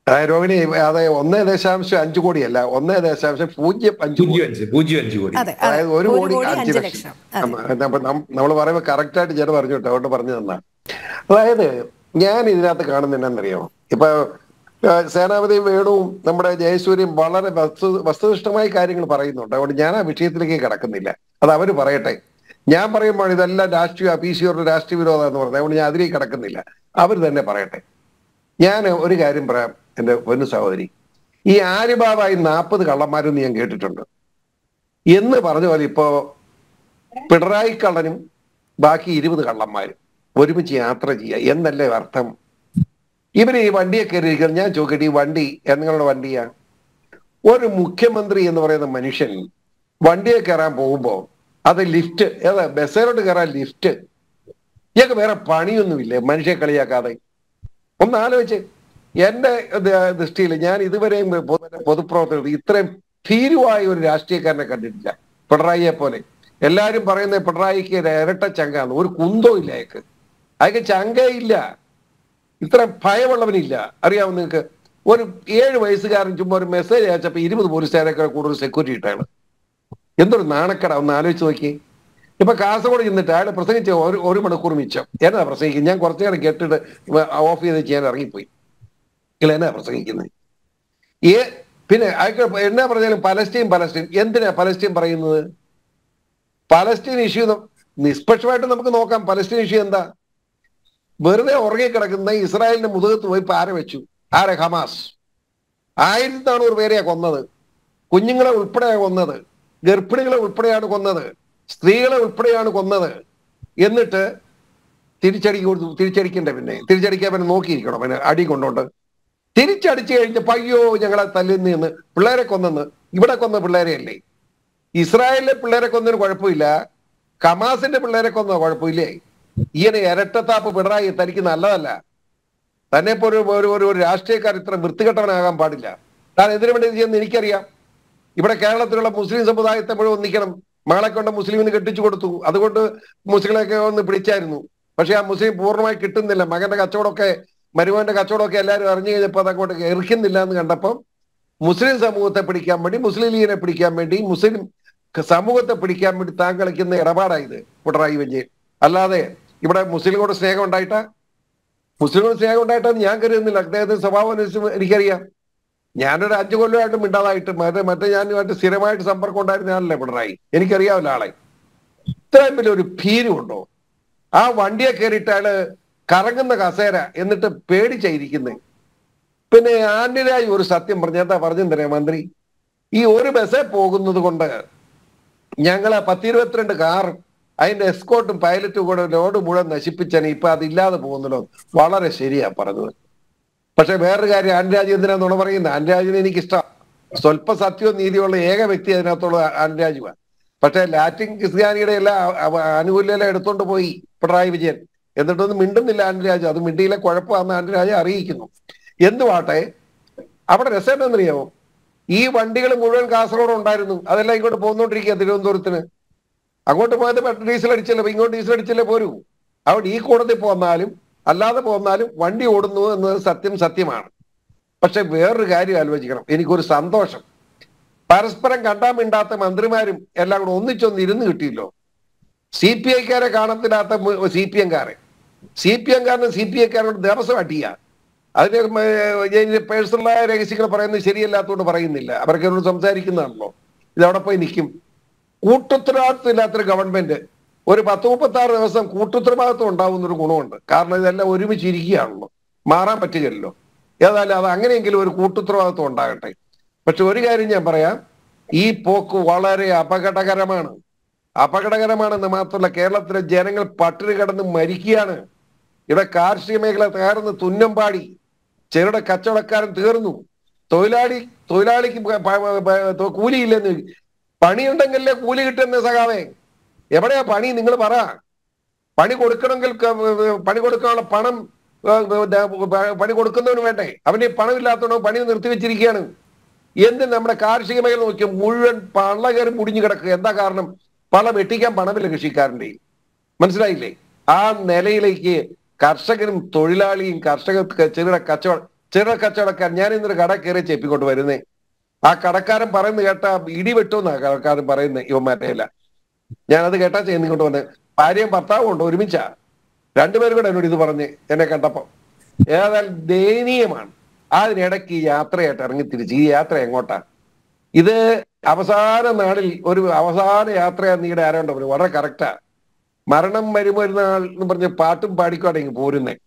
അതായത് രോഹിണി അതെ ഒന്നേ ദശാംശം അഞ്ചു കോടിയല്ല ഒന്നേ ദശാംശം പൂജ്യം അഞ്ചു കോടി പൂജ്യം അഞ്ച് പൂജ്യം അഞ്ച് കോടി അതെ അതെ അതായത് ഒരു കോടി അഞ്ച് അഞ്ച് ലക്ഷം ലക്ഷം അതെ നമ്മൾ പറയുമ്പോൾ കറക്റ്റ് ആയിട്ട് ചേട്ടൻ പറഞ്ഞു കേട്ടോ അതുകൊണ്ട് പറഞ്ഞു തന്നാ അതായത് ഞാൻ ഇതിനകത്ത് കാണുന്നതെന്നറിയാമോ ഇപ്പൊ ആ, സേനാപതി വേണുവും നമ്മുടെ ജയസൂര്യയും വളരെ വസ്തു വസ്തുനിഷ്ഠമായ കാര്യങ്ങൾ പറയുന്നുണ്ട് അതുകൊണ്ട് ഞാൻ ആ വിഷയത്തിലേക്ക് കിടക്കുന്നില്ല അത് അവര് പറയട്ടെ ഞാൻ പറയുമ്പോൾ ഇതെല്ലാം രാഷ്ട്രീയ അപീസിയോരുടെ രാഷ്ട്രീയ വിരോധം എന്ന് പറഞ്ഞത് അതുകൊണ്ട് ഞാൻ അതിലേക്ക് കിടക്കുന്നില്ല അവർ തന്നെ പറയട്ടെ ഞാൻ ഒരു കാര്യം പറയാം എന്റെ പൊന്നു സഹോദരി ഈ ആലിബാബായി നാൽപ്പത് കള്ളന്മാരെന്ന് ഞാൻ കേട്ടിട്ടുണ്ട് എന്ന് പറഞ്ഞ പോലെ ഇപ്പോ പിണറായി കള്ളനും ബാക്കി ഇരുപത് കള്ളന്മാരും ഒരുമിച്ച് യാത്ര ചെയ്യുക എന്നല്ലേ അർത്ഥം ഇവര് ഈ വണ്ടിയെ കയറിയിരിക്കുന്നത് ഞാൻ ചോദിക്കട്ടെ ഈ വണ്ടി നിങ്ങളുടെ വണ്ടിയാ ഒരു മുഖ്യമന്ത്രി എന്ന് പറയുന്ന മനുഷ്യൻ വണ്ടിയെ കയറാൻ പോകുമ്പോ അത് ലിഫ്റ്റ് ഏതാ ബസ്സിലോട്ട് കയറാൻ ലിഫ്റ്റ് ഇയാൾക്ക് വേറെ പണിയൊന്നുമില്ലേ മനുഷ്യ കളിയാക്കാതെ ഒന്ന് ആലോചിച്ച് എന്റെ ദ- ദൃഷ്ടിയിൽ ഞാൻ ഇതുവരെയും പൊതു- പൊതുപ്രവർത്തകർ ഇത്രയും ഭീരുവായ ഒരു രാഷ്ട്രീയക്കാരനെ കണ്ടിട്ടില്ല പിണറായിയെ പോലെ എല്ലാരും പറയുന്നത് പിണറായിക്ക് ഒരു ഇരട്ട ചങ്കാണ് ഒരു കുന്തോ ഇല്ല അയക്ക് അയക്ക് ചങ്കേ ഇല്ല ഇത്ര ഭയമുള്ളവനില്ല അറിയാമോ നിങ്ങൾക്ക് ഒരു ഏഴ് വയസ്സുകാരൻ ചുമ്മാ ഒരു മെസ്സേജ് അയച്ചപ്പോ ഇരുപത് പോലീസുകാരൊക്കെ കൂടുതൽ സെക്യൂരിറ്റി ഇട്ടാണ് എന്തൊരു നാണക്കട ഒന്ന് ആലോചിച്ച് നോക്കി ഇപ്പൊ കാസർഗോഡ് ചെന്നിട്ട് അയാൾ പ്രസംഗിച്ച ഒരു ഒരു മണിക്കൂർ മിച്ചം എന്നാ പ്രസംഗിക്കുന്നത് ഞാൻ കുറച്ചു നേരം കേട്ടിട്ട് ഓഫ് ചെയ്ത് ചെയ്യാൻ ഇറങ്ങിപ്പോയി നിങ്ങൾ എന്നാ പ്രസംഗിക്കുന്നത് ഏ പിന്നെ അയാൾക്ക് എന്നാ പറഞ്ഞാലും പലസ്തീൻ പലസ്തീൻ എന്തിനാ പലസ്തീൻ പറയുന്നത് പലസ്തീൻ ഇഷ്യൂ നിഷ്പക്ഷമായിട്ട് നമുക്ക് നോക്കാം പലസ്തീൻ ഇഷ്യൂ എന്താ വെറുതെ ഉറങ്ങിക്കിടക്കുന്ന ഇസ്രായേലിന്റെ മുതുകത്ത് പോയി പാര വെച്ചു ആരെ ഹമാസ് ആയിരത്തി നാനൂറ് പേരെയാ കൊന്നത് കുഞ്ഞുങ്ങളെ ഉൾപ്പെടെയാണ് കൊന്നത് ഗർഭിണികളെ ഉൾപ്പെടെയാണ് കൊന്നത് സ്ത്രീകളെ ഉൾപ്പെടെയാണ് കൊന്നത് എന്നിട്ട് തിരിച്ചടി കൊടുത്തു തിരിച്ചടിക്കണ്ടേ പിന്നെ തിരിച്ചടിക്കാൻ പിന്നെ നോക്കിയിരിക്കണം പിന്നെ അടി കൊണ്ടോണ്ട് തിരിച്ചടിച്ചു കഴിഞ്ഞപ്പോ അയ്യോ ഞങ്ങളെ തല്ലുന്ന എന്ന് പിള്ളേരെ കൊന്നെന്ന് ഇവിടെ കൊന്ന പിള്ളേരെ അല്ലേ ഇസ്രായേലിലെ പിള്ളേരെ കൊന്നതിന് കുഴപ്പമില്ല കമാസിന്റെ പിള്ളേരെ കൊന്ന കുഴപ്പമില്ലേ ഇങ്ങനെ ഇരട്ടത്താപ്പ് പിണറായി തനിക്ക് നല്ലതല്ല തന്നെ ഇപ്പൊ ഒരു ഒരു ഒരു ഒരു രാഷ്ട്രീയക്കാർ ഇത്ര വൃത്തികെട്ടവനാകാൻ പാടില്ല താൻ എന്തിനു വേണ്ടി ഇത് ചെയ്യുന്നത് എനിക്കറിയാം ഇവിടെ കേരളത്തിലുള്ള മുസ്ലിം സമുദായത്തെ മുഴുവൻ ഒന്നിക്കണം മകളെ കൊണ്ട് മുസ്ലിമിന് കെട്ടിച്ചു കൊടുത്തു അതുകൊണ്ട് മുസ്ലിങ്ങളെയൊക്കെ ഒന്ന് പിടിച്ചായിരുന്നു പക്ഷെ ആ മുസ്ലിം പൂർണ്ണമായി കിട്ടുന്നില്ല മകന്റെ കച്ചവടമൊക്കെ മരുമോന്റെ കച്ചവടമൊക്കെ എല്ലാവരും അറിഞ്ഞു കഴിഞ്ഞപ്പോൾ അതങ്ങോട്ട് എറിക്കുന്നില്ല എന്ന് കണ്ടപ്പം മുസ്ലിം സമൂഹത്തെ പിടിക്കാൻ വേണ്ടി മുസ്ലിം ലീഗിനെ പിടിക്കാൻ വേണ്ടി മുസ്ലിം സമൂഹത്തെ പിടിക്കാൻ വേണ്ടി താൻ കളിക്കുന്ന ഇടപാടായത് പിണറായി വിജയൻ അല്ലാതെ ഇവിടെ മുസ്ലിങ്ങളോട് സ്നേഹം ഉണ്ടായിട്ടാ മുസ്ലിങ്ങളോട് സ്നേഹം ഉണ്ടായിട്ടെന്ന് ഞാൻ കരുതുന്നില്ല അദ്ദേഹത്തിന്റെ സ്വഭാവം അനുസരിച്ച് എനിക്കറിയാം ഞാനൊരു അഞ്ചു കൊല്ലമായിട്ട് മിണ്ടാതായിട്ട് മറ്റേ മറ്റേ ഞാനുമായിട്ട് സ്ഥിരമായിട്ട് സമ്പർക്കം ഉണ്ടായിരുന്ന ആളല്ലേ പിണറായി എനിക്കറിയാവില്ല ആളെ ഇത്രയും വലിയ ഒരു ഭീരുണ്ടോ ആ വണ്ടിയെ കയറിയിട്ട് അയാള് കറങ്ങുന്ന കസേര എന്നിട്ട് പേടിച്ചായിരിക്കുന്നത് പിന്നെ ആന്റരാജ് ഒരു സത്യം പറഞ്ഞ എന്താ പറഞ്ഞു തരാം മന്ത്രി ഈ ഒരു ബസ്സേ പോകുന്നത് കൊണ്ട് ഞങ്ങളെ പത്തിരുപത്തിരണ്ട് കാർ അതിന്റെ എസ്കോട്ടും പൈലറ്റും കൂടെ ലോഡ് മുഴുവൻ നശിപ്പിച്ചാണ് ഇപ്പൊ അതില്ലാതെ പോകുന്നല്ലോ വളരെ ശരിയാ പറഞ്ഞത് പക്ഷെ വേറൊരു കാര്യം ആൻരാജ് എന്തിനാ നുണ പറയുന്നത് ആൻരാജിനെ എനിക്ക് ഇഷ്ടം സ്വല്പ സത്യവും നീതിയുള്ള ഏക വ്യക്തി അതിനകത്തുള്ള ആൻരാജുവാണ് പക്ഷെ ലാറ്റിൻ ക്രിസ്ത്യാനിയുടെ എല്ലാ ആനുകൂല്യം എടുത്തോണ്ട് പോയി പിണറായി വിജയൻ എന്നിട്ടൊന്നും മിണ്ടുന്നില്ല ആൻരാജ് അത് മിണ്ടിയിലെ കുഴപ്പമാണെന്ന് ആൻരാജ് അറിയിക്കുന്നു എന്തുവാട്ടെ അവിടെ രസം എന്നറിയാമോ ഈ വണ്ടികൾ മുഴുവൻ കാസർഗോഡ് ഉണ്ടായിരുന്നു അതെല്ലാം ഇങ്ങോട്ട് പോന്നുകൊണ്ടിരിക്കുക തിരുവനന്തപുരത്തിന് അങ്ങോട്ട് പോയത് പെട്രോൾ ഡീസൽ അടിച്ചല്ലേ അപ്പൊ ഇങ്ങോട്ട് ഡീസൽ അടിച്ചല്ലേ പോരൂ അവിടെ ഈ കോടതി പോന്നാലും അല്ലാതെ പോന്നാലും വണ്ടി ഓടുന്നു എന്നത് സത്യം സത്യമാണ് പക്ഷെ വേറൊരു കാര്യം ആലോചിക്കണം എനിക്കൊരു സന്തോഷം പരസ്പരം കണ്ടാൻ മിണ്ടാത്ത മന്ത്രിമാരും എല്ലാം കൂടെ ഒന്നിച്ചൊന്ന് ഇരുന്ന് കിട്ടിയല്ലോ സി പി ഐക്കാരെ കാണത്തില്ലാത്ത സി പി എംകാരെ സി പി എംകാരനും സി പി ഐക്കാരോട് ദിവസം അടിയ അതിന് പേഴ്സണലായ രഹസ്യങ്ങൾ പറയുന്നത് ശരിയല്ലാത്തതുകൊണ്ട് പറയുന്നില്ല അവർക്ക് എന്നോട് സംസാരിക്കുന്നതാണല്ലോ ഇതവിടെ പോയി നിൽക്കും കൂട്ടുത്തരവാദിത്വം ഇല്ലാത്തൊരു ഗവൺമെന്റ് ഒരു പത്ത് മുപ്പത്തി ആറ് ദിവസം കൂട്ടുത്തരവാദിത്വം ഉണ്ടാവുന്ന ഒരു ഗുണമുണ്ട് കാരണം ഇതെല്ലാം ഒരുമിച്ച് ഇരിക്കുകയാണല്ലോ മാറാൻ പറ്റുകയല്ലോ ഏതായാലും അത് അങ്ങനെയെങ്കിലും ഒരു കൂട്ടുത്തരവാദിത്വം ഉണ്ടാകട്ടെ പക്ഷെ ഒരു കാര്യം ഞാൻ പറയാം ഈ പോക്ക് വളരെ അപകടകരമാണ് അപകടകരമാണെന്ന് മാത്രമല്ല കേരളത്തിലെ ജനങ്ങൾ പട്ടിണി കിടന്ന് മരിക്കുകയാണ് ഇവിടെ കാർഷിക മേഖല തകർന്ന് തുന്നം പാടി ചെറുടെ കച്ചവടക്കാരൻ തീർന്നു തൊഴിലാളി തൊഴിലാളിക്ക് കൂലിയില്ലെന്ന് പണിയുണ്ടെങ്കിലേ കൂലി കിട്ടുന്ന സഖാവേ എവിടെയാ പണി നിങ്ങൾ പറ പണി കൊടുക്കണമെങ്കിൽ പണി കൊടുക്കാനുള്ള പണം പണി കൊടുക്കുന്നവന് വേണ്ടേ അവന് പണം ഇല്ലാത്തവനോ പണി നിർത്തിവെച്ചിരിക്കുകയാണ് എന്തിന് നമ്മുടെ കാർഷിക മേഖല നോക്കിയ മുഴുവൻ പള്ള കയറി മുടിഞ്ഞു കിടക്കുക എന്താ കാരണം പല വെട്ടിക്കാൻ പണമില്ല കൃഷിക്കാരൻ്റെ മനസ്സിലായില്ലേ ആ നിലയിലേക്ക് കർഷകനും തൊഴിലാളിയും കർഷക ചെറുകിട കച്ചവട ചെറു കച്ചവടക്കാരൻ ഞാൻ ഇന്നൊരു കട കയറി ചെപ്പിക്കൊണ്ട് വരുന്നേ ആ കടക്കാരൻ പറയുന്നത് കേട്ട ഇടി വെട്ടുമെന്നാ കടക്കാരൻ പറയുന്നത് ഇവന്മാരുടെ അല്ല ഞാനത് കേട്ടാ ചെയ്യുന്ന കൊണ്ട് വന്ന് ഭാര്യയും ഭർത്താവും ഉണ്ട് ഒരുമിച്ചാ രണ്ടുപേരും കൂടെ എന്നോട് ഇത് പറഞ്ഞ് എന്നെ കണ്ടപ്പോ ഏതായാലും ദയനീയമാണ് അതിനിടയ്ക്ക് ഈ യാത്രയായിട്ട് ഇറങ്ങി തിരിച്ച് ഈ യാത്ര എങ്ങോട്ടാ ഇത് അവസാന നാളിൽ ഒരു അവസാന യാത്രയാ നീടെ ആരാണ്ടോ പറഞ്ഞു വളരെ കറക്റ്റാ മരണം വരുമോ ഒരു നാൾ എന്ന് പറഞ്ഞ് പാട്ടും പാടിക്കോടെ ഇങ്ങ് പോരുന്നേ